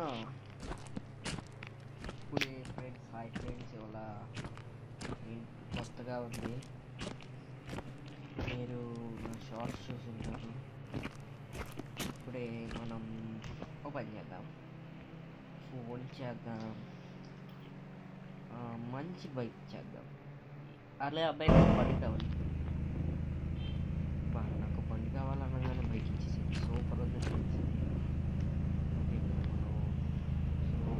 ఇప్పుడే friends hi friends ఇవాళ ఏం- కొత్తగా ఉంది మీరు నా షార్ట్స్ చూసుంటారు ఇప్పుడే మనం ఓపెన్ చేద్దాం ఫోన్ చేద్దాం ఆ, మంచి బైక్ చేద్దాం అలా అబ్బాయి నాకు బండి కావాలి బా నాకు బండి కావాలనగానే బైక్ ఇచ్చేసింది సూపర్ ఉంది ఫ్రెండ్స్ ఓకే ఇప్పుడు మనం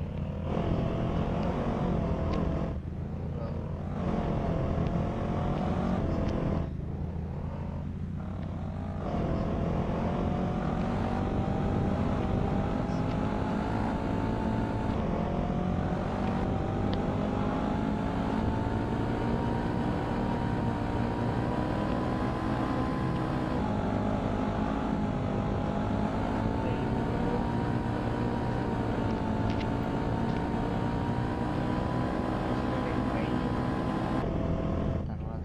తర్వాత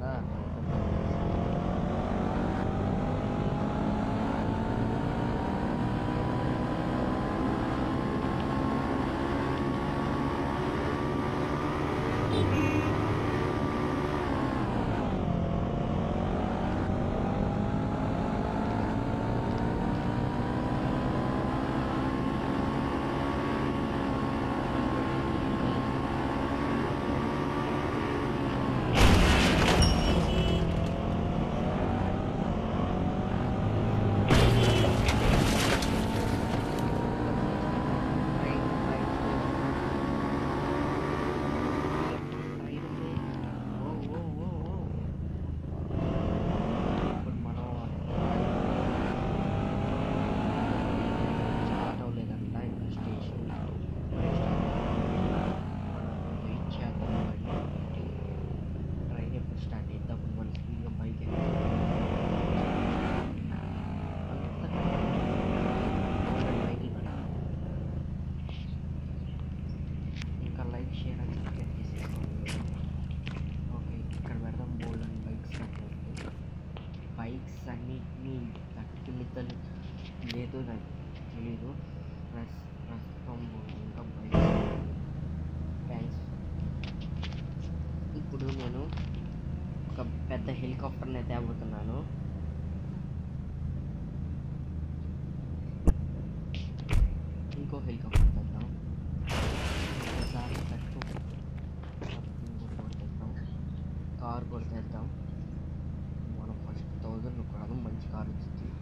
ఇప్పుడు మనం స్టార్ట్ అవ్వలేదంట ఇంకా స్టేషన్ వెయిట్ చేద్దాం బండి ట్రైన్ ఎప్పుడు స్టార్ట్ అయితే అప్పుడు మన స్పీడ్గా బైక్ ఇంకా లైక్ షేర్ అని సబ్స్క్రైబ్ చేసేసుకోండి ఓకే ఇక్కడ పెడదాం బోల్డ్ అని బైక్స్ బైక్స్ అన్నిటినీ గట్టి మిద్దలు లేదు నాకు తెలీదు ప్లస్ ప్రస్తుతం ఇంకా బైక్స్ థ్యాంక్స్ ఇప్పుడు నేను ఒక పెద్ద హెలికాప్టర్ని తేబోతున్నాను ఇంకో హెలికాప్టర్ తెద్దాం ఒకసారి పెట్టు కొట్టేద్దాం కార్ కొట్టేద్దాం మనం ఫస్ట్ థౌజండ్ కొడదాం మంచి కార్ వచ్చింది